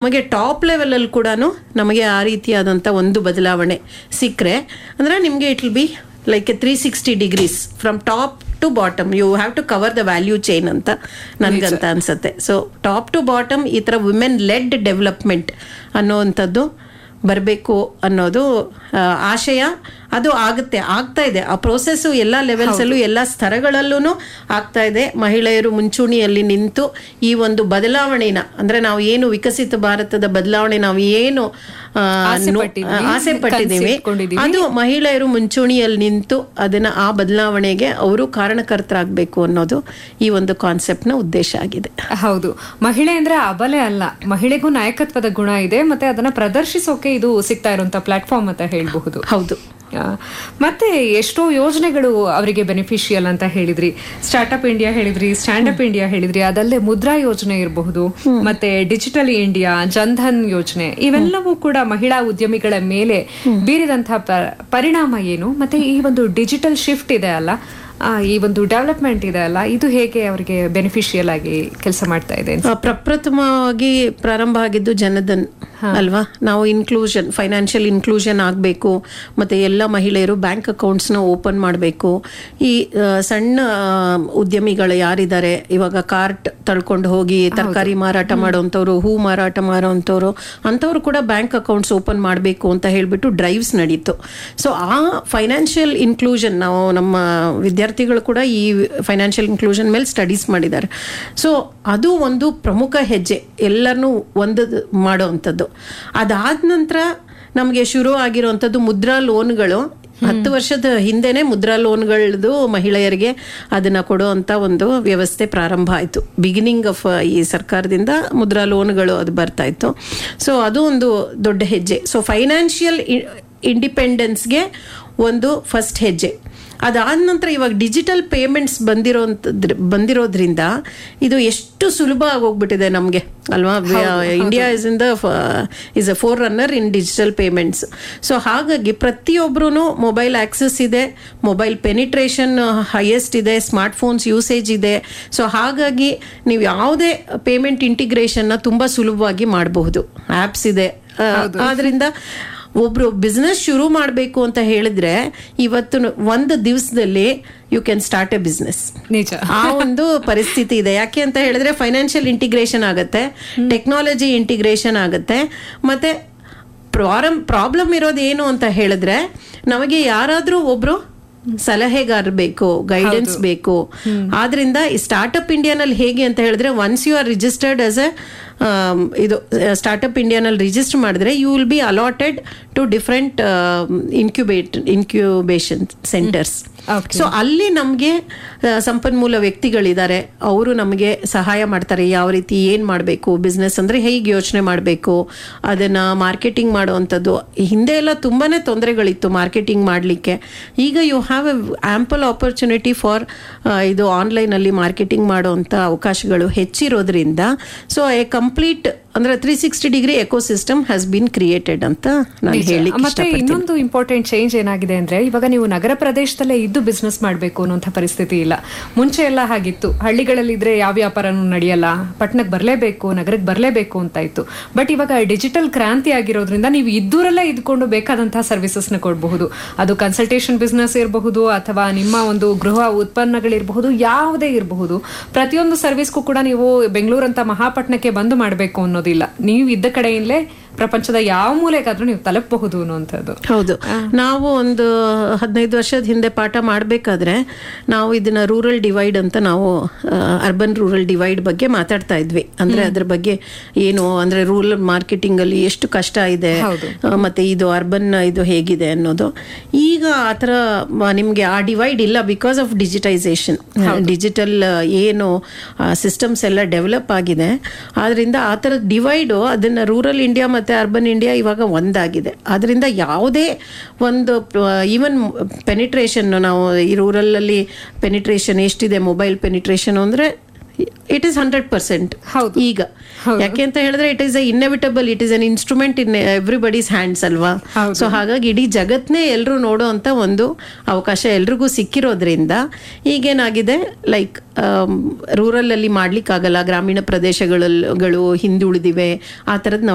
ನಮಗೆ ಟಾಪ್ ಲೆವೆಲಲ್ಲಿ ಕೂಡ ನಮಗೆ ಆ ರೀತಿಯಾದಂಥ ಒಂದು ಬದಲಾವಣೆ ಸಿಕ್ಕರೆ ಅಂದರೆ ನಿಮಗೆ it will be like a three sixty degrees from top to bottom you have to cover the value chain ಅಂತ ನನಗಂತ ಅನ್ಸುತ್ತೆ ಸೊ ಟಾಪ್ ಟು ಬಾಟಮ್ ಈ ಥರ ವುಮೆನ್ ಲೆಡ್ ಡೆವಲಪ್ಮೆಂಟ್ ಅನ್ನೋವಂಥದ್ದು ಬರಬೇಕು ಅನ್ನೋದು ಆ, ಆಶಯ ಅದು ಆಗುತ್ತೆ ಆಗ್ತಾ ಇದೆ ಆ ಪ್ರೋಸೆಸ್ಸು ಎಲ್ಲ ಲೆವೆಲ್ಸಲ್ಲೂ ಎಲ್ಲ ಸ್ತರಗಳಲ್ಲೂ ಆಗ್ತಾ ಇದೆ ಮಹಿಳೆಯರು ಮುಂಚೂಣಿಯಲ್ಲಿ ನಿಂತು ಈ ಒಂದು ಬದಲಾವಣೆನ ಅಂದ್ರೆ ನಾವು ಏನು ವಿಕಸಿತ ಭಾರತದ ಬದಲಾವಣೆ ನಾವು ಏನು ಆ, ಆಸೆ ನೋ- ಪಟ್ಟಿದ್ವಿ, ಆಸೆ ಪಟ್ಟಿದ್ದೀವಿ ಕನ್ಸಿಟ್ಕೊಂಡಿದ್ದೀವಿ. ಅದು ಮಹಿಳೆಯರು ಮುಂಚೂಣಿಯಲ್ಲಿ ನಿಂತು ಅದನ್ನ ಆ ಬದಲಾವಣೆಗೆ ಅವರು ಕಾರಣಕರ್ತರಾಗಬೇಕು ಅನ್ನೋದು ಈ ಒಂದು ಕಾನ್ಸೆಪ್ಟ್ನ ಉದ್ದೇಶ ಆಗಿದೆ ಹೌದು ಮಹಿಳೆ ಅಂದ್ರೆ ಅಬಲೆ ಅಲ್ಲ ಮಹಿಳೆಗೂ ನಾಯಕತ್ವದ ಗುಣ ಇದೆ ಮತ್ತೆ ಅದನ್ನ ಪ್ರದರ್ಶಿಸೋಕೆ ಇದು ಸಿಗ್ತಾ ಇರುವಂತ ಪ್ಲಾಟ್ಫಾರ್ಮ್ ಅಂತ ಹೇಳಬಹುದು ಹೌದು ಆ, ಮತ್ತೆ ಎಷ್ಟೋ ಯೋಜನೆಗಳು ಅವರಿಗೆ ಬೆನಿಫಿಷಿಯಲ್ ಅಂತ ಹೇಳಿದ್ರಿ ಸ್ಟಾರ್ಟ್ಅಪ್ ಇಂಡಿಯಾ ಹೇಳಿದ್ರಿ ಸ್ಟ್ಯಾಂಡ್ ಅಪ್ ಇಂಡಿಯಾ ಹೇಳಿದ್ರಿ ಅದಲ್ಲದೆ ಮುದ್ರಾ ಯೋಜನೆ ಇರಬಹುದು ಮತ್ತೆ ಡಿಜಿಟಲ್ ಇಂಡಿಯಾ ಜನ್ಧನ್ ಯೋಜನೆ ಇವೆಲ್ಲವೂ ಕೂಡ ಮಹಿಳಾ ಉದ್ಯಮಿಗಳ ಮೇಲೆ ಬೀರಿದಂತಹ ಪ- ಪರಿಣಾಮ ಏನು ಮತ್ತೆ ಈ ಒಂದು ಡಿಜಿಟಲ್ ಶಿಫ್ಟ್ ಇದೆ ಅಲ್ಲ ಆ, ಈ ಒಂದು ಡೆವಲಪ್ಮೆಂಟ್ ಇದೆ ಅಲ್ಲ ಇದು ಹೇಗೆ ಅವರಿಗೆ ಬೆನಿಫಿಷಿಯಲ್ ಆಗಿ ಕೆಲಸ ಮಾಡ್ತಾ ಇದೆ ಆ, ಪ್ರಪ್ರಥಮವಾಗಿ ಪ್ರಾರಂಭ ಆಗಿದ್ದು ಜನಧನ್ ಅಲ್ವಾ ನಾವು ಇನ್ಕ್ಲೂಷನ್ ಫೈನಾನ್ಷಿಯಲ್ ಇನ್ಕ್ಲೂಷನ್ ಆಗಬೇಕು ಮತ್ತೆ ಎಲ್ಲ ಮಹಿಳೆಯರು ಬ್ಯಾಂಕ್ ಅಕೌಂಟ್ಸ್ನ ಓಪನ್ ಮಾಡಬೇಕು ಈ ಆ, ಸಣ್ಣ ಆ, ಉದ್ಯಮಿಗಳು ಯಾರಿದ್ದಾರೆ ಇವಾಗ ಕಾರ್ಟ್ ತಳ್ಕೊಂಡು ಹೋಗಿ ತರಕಾರಿ ಮಾರಾಟ ಮಾಡೋವಂಥವ್ರು ಹೂ ಮಾರಾಟ ಮಾಡೋವಂಥವ್ರು ಅಂಥವ್ರು ಕೂಡ ಬ್ಯಾಂಕ್ ಅಕೌಂಟ್ಸ್ ಓಪನ್ ಮಾಡಬೇಕು ಅಂತ ಹೇಳಿಬಿಟ್ಟು ಡ್ರೈವ್ಸ್ ನಡೀತು ಸೊ ಆ ಫೈನಾನ್ಷಿಯಲ್ ಇನ್ಕ್ಲೂಷನ್ ನಾವು ನಮ್ಮ ವಿದ್ಯಾರ್ಥಿಗಳು ಕೂಡ ಈ ಫೈನಾನ್ಷಿಯಲ್ ಇನ್ಕ್ಲೂಷನ್ ಮೇಲೆ ಸ್ಟಡೀಸ್ ಮಾಡಿದ್ದಾರೆ ಸೊ ಅದು ಒಂದು ಪ್ರಮುಖ ಹೆಜ್ಜೆ ಎಲ್ಲರನ್ನೂ ಒಂದು ಮಾಡೋವಂಥದ್ದು ಅದಾದ ನಂತರ ನಮಗೆ ಶುರು ಆಗಿರುವಂಥದ್ದು ಮುದ್ರಾ ಲೋನ್ಗಳು ಹತ್ತು ವರ್ಷದ ಹಿಂದೆನೆ ಮುದ್ರಾ ಲೋನ್ಗಳದ್ದು ಮಹಿಳೆಯರಿಗೆ ಅದನ್ನ ಕೊಡುವಂತ ಒಂದು ವ್ಯವಸ್ಥೆ ಪ್ರಾರಂಭ ಆಯಿತು ಬಿಗಿನಿಂಗ್ ಆಫ್ ಈ ಸರ್ಕಾರದಿಂದ ಮುದ್ರಾ ಲೋನ್ಗಳು ಅದು ಬರ್ತಾ ಇತ್ತು ಸೊ ಅದು ಒಂದು ದೊಡ್ಡ ಹೆಜ್ಜೆ ಸೊ ಫೈನಾನ್ಷಿಯಲ್ ಇಂಡಿಪೆಂಡೆನ್ಸ್ಗೆ ಒಂದು ಫಸ್ಟ್ ಹೆಜ್ಜೆ ಅದಾದ ನಂತರ ಇವಾಗ ಡಿಜಿಟಲ್ ಪೇಮೆಂಟ್ಸ್ ಬಂದಿರೋಂಥದ್ರ ಬಂದಿರೋದ್ರಿಂದ ಇದು ಎಷ್ಟು ಸುಲಭ ಆಗೋಗ್ಬಿಟ್ಟಿದೆ ನಮಗೆ ಅಲ್ವಾ India is in the is a forerunner in digital payments so ಹಾಗಾಗಿ ಪ್ರತಿಯೊಬ್ಬರೂ ಮೊಬೈಲ್ ಆಕ್ಸೆಸ್ ಇದೆ ಮೊಬೈಲ್ ಪೆನಿಟ್ರೇಷನ್ ಹೈಯೆಸ್ಟ್ ಇದೆ ಸ್ಮಾರ್ಟ್ ಫೋನ್ಸ್ ಯೂಸೇಜ್ ಇದೆ ಸೊ ಹಾಗಾಗಿ ನೀವು ಯಾವುದೇ ಪೇಮೆಂಟ್ ಇಂಟಿಗ್ರೇಷನ್ನ ತುಂಬ ಸುಲಭವಾಗಿ ಮಾಡಬಹುದು ಆ್ಯಪ್ಸ್ ಇದೆ ಆದ್ರಿಂದ ಒಬ್ರು ಬಿಸ್ನೆಸ್ ಶುರು ಮಾಡಬೇಕು ಅಂತ ಹೇಳಿದ್ರೆ ಇವತ್ತು ಒಂದು ದಿವಸದಲ್ಲಿ you can start a business ನಿಜ ಆ ಒಂದು ಪರಿಸ್ಥಿತಿ ಇದೆ ಯಾಕೆ ಅಂತ ಹೇಳಿದ್ರೆ ಫೈನಾನ್ಷಿಯಲ್ ಇಂಟಿಗ್ರೇಷನ್ ಆಗುತ್ತೆ ಟೆಕ್ನಾಲಜಿ ಇಂಟಿಗ್ರೇಷನ್ ಆಗುತ್ತೆ ಮತ್ತೆ ಪ್ರಾರಂ ಪ್ರಾಬ್ಲಮ್ ಇರೋದು ಏನು ಅಂತ ಹೇಳಿದ್ರೆ ನಮಗೆ ಯಾರಾದ್ರೂ ಒಬ್ರು ಸಲಹೆಗಾರ ಬೇಕು ಗೈಡೆನ್ಸ್ ಬೇಕು ಆದ್ರಿಂದ ಈ ಸ್ಟಾರ್ಟ್ಅಪ್ ಇಂಡಿಯಾನಲ್ಲಿ ಹೇಗೆ ಅಂತ ಹೇಳಿದ್ರೆ once you are registered as a ಇದು ಸ್ಟಾರ್ಟ್ಅಪ್ ಇಂಡಿಯಾನಲ್ಲಿ ರಿಜಿಸ್ಟರ್ ಮಾಡಿದ್ರೆ you will be allotted to different incubate incubation centres Okay. So ಅಲ್ಲಿ ನಮಗೆ ಸಂಪನ್ಮೂಲ ವ್ಯಕ್ತಿಗಳಿದ್ದಾರೆ ಅವರು ನಮಗೆ ಸಹಾಯ ಮಾಡ್ತಾರೆ ಯಾವ ರೀತಿ ಏನು ಮಾಡಬೇಕು ಬಿಸ್ನೆಸ್ ಅಂದರೆ ಹೇಗೆ ಯೋಚನೆ ಮಾಡಬೇಕು ಅದನ್ನು ಮಾರ್ಕೆಟಿಂಗ್ ಮಾಡುವಂಥದ್ದು ಹಿಂದೆ ಎಲ್ಲ ತುಂಬಾ ತೊಂದರೆಗಳಿತ್ತು ಮಾರ್ಕೆಟಿಂಗ್ ಮಾಡಲಿಕ್ಕೆ ಈಗ you have a ample opportunity for ಇದು ಆನ್ಲೈನಲ್ಲಿ ಮಾರ್ಕೆಟಿಂಗ್ ಮಾಡುವಂಥ ಅವಕಾಶಗಳು ಹೆಚ್ಚಿರೋದ್ರಿಂದ ಸೊ ಎ ಕಂಪ್ಲೀಟ್ ಅಂದರೆ three sixty degree ecosystem has been created ಅಂತ ನಾನು ನಿಜ. ಹೇಳಿ ಮತ್ತೆ ಇನ್ನೊಂದು ಇಂಪಾರ್ಟೆಂಟ್ ಚೇಂಜ್ ಏನಾಗಿದೆ ಅಂದ್ರೆ ಇವಾಗ ನೀವು ನಗರ ಪ್ರದೇಶದಲ್ಲೇ ಇದ್ದು ಬಿಸ್ನೆಸ್ ಮಾಡಬೇಕು ಅನ್ನೋಂಥ ಪರಿಸ್ಥಿತಿ ಇಲ್ಲ ಮುಂಚೆ ಎಲ್ಲ ಹಾಗಿತ್ತು ಹಳ್ಳಿಗಳಲ್ಲಿ ಇದ್ರೆ ಯಾವ ವ್ಯಾಪಾರನೂ ನಡೆಯಲ್ಲ ಪಟ್ಟಣಕ್ಕೆ ಬರಲೇಬೇಕು ನಗರಕ್ಕೆ ಬರಲೇಬೇಕು ಅಂತ ಇತ್ತು ಬಟ್ ಇವಾಗ ಡಿಜಿಟಲ್ ಕ್ರಾಂತಿ ಆಗಿರೋದ್ರಿಂದ ನೀವು ಇದ್ದೂರಲ್ಲೇ ಇದ್ಕೊಂಡು ಬೇಕಾದಂತಹ ಸರ್ವಿಸಸ್ನ ಕೊಡಬಹುದು ಅದು ಕನ್ಸಲ್ಟೇಷನ್ ಬಿಸ್ನೆಸ್ ಇರಬಹುದು ಅಥವಾ ನಿಮ್ಮ ಒಂದು ಗೃಹ ಉತ್ಪನ್ನಗಳಿರಬಹುದು ಯಾವುದೇ ಇರಬಹುದು ಪ್ರತಿಯೊಂದು ಸರ್ವಿಸ್ಗೂ ಕೂಡ ನೀವು ಬೆಂಗಳೂರಂತ ಮಹಾಪಟ್ಟಣಕ್ಕೆ ಬಂದು ಮಾಡಬೇಕು ಅನ್ನೋದಿಲ್ಲ ನೀವು ಇದ್ದ ಕಡೆಯಿಂದಲೇ ಪ್ರಪಂಚದ ಯಾವ ಮೂಲೆಗಾದ್ರೂ ನೀವು ತಲುಪಬಹುದು ಅನ್ನುವಂಥದ್ದು ಹೌದು ನಾವು ಒಂದು ಹದಿನೈದು ವರ್ಷದ ಹಿಂದೆ ಪಾಠ ಮಾಡಬೇಕಾದ್ರೆ ನಾವು ಇದನ್ನ ರೂರಲ್ ಡಿವೈಡ್ ಅಂತ ನಾವು ಅರ್ಬನ್ ರೂರಲ್ ಡಿವೈಡ್ ಬಗ್ಗೆ ಮಾತಾಡ್ತಾ ಇದ್ವಿ ಅಂದ್ರೆ ಅದ್ರ ಬಗ್ಗೆ ಏನು ಅಂದ್ರೆ ರೂರಲ್ ಮಾರ್ಕೆಟಿಂಗ್ ಅಲ್ಲಿ ಎಷ್ಟು ಕಷ್ಟ ಇದೆ ಆ, ಮತ್ತೆ ಇದು ಅರ್ಬನ್ ಇದು ಹೇಗಿದೆ ಅನ್ನೋದು ಈಗ ಆ ಥರ ಮ- ನಿಮ್ಗೆ ಆ ಡಿವೈಡ್ ಇಲ್ಲ ಬಿಕಾಸ್ ಆಫ್ ಡಿಜಿಟೈಸೇಷನ್ ಡಿಜಿಟಲ್ ಏನು ಸಿಸ್ಟಮ್ಸ್ ಎಲ್ಲ ಡೆವಲಪ್ ಆಗಿದೆ ಆದ್ರಿಂದ ಆ ಥರದ ಡಿವೈಡು ಅದನ್ನ ರೂರಲ್ ಇಂಡಿಯಾ ಮತ್ತೆ ಅರ್ಬನ್ ಇಂಡಿಯಾ ಇವಾಗ ಒಂದಾಗಿದೆ ಆದ್ರಿಂದ ಯಾವುದೇ ಒಂದು ಈವನ್ ಪೆನಿಟ್ರೇಷನ್ ನಾವು ಈ ರೂರಲಲ್ಲಿ ಪೆನಿಟ್ರೇಷನ್ ಎಷ್ಟಿದೆ ಮೊಬೈಲ್ ಪೆನಿಟ್ರೇಷನ್ ಅಂದ್ರೆ ಇಟ್ ಈಸ್ ಹಂಡ್ರೆಡ್ ಪರ್ಸೆಂಟ್ ಹೌದು. ಈಗ ಯಾಕೆ ಅಂತ ಹೇಳಿದ್ರೆ it is a inevitable it is an instrument in everybody's hands ಅಲ್ವಾ ಸೊ ಹಾಗಾಗಿ ಇಡೀ ಜಗತ್ನೇ ಎಲ್ಲರೂ ನೋಡೋ ಅಂತ ಒಂದು ಅವಕಾಶ ಎಲ್ರಿಗೂ ಸಿಕ್ಕಿರೋದ್ರಿಂದ ಈಗೇನಾಗಿದೆ ಲೈಕ್ ರೂರಲ್ ಅಲ್ಲಿ ಮಾಡ್ಲಿಕ್ಕಾಗಲ್ಲ ಗ್ರಾಮೀಣ ಪ್ರದೇಶಗಳು ಹಿಂದುಳಿದಿವೆ ಆ ಥರದ್ದು ನಾವು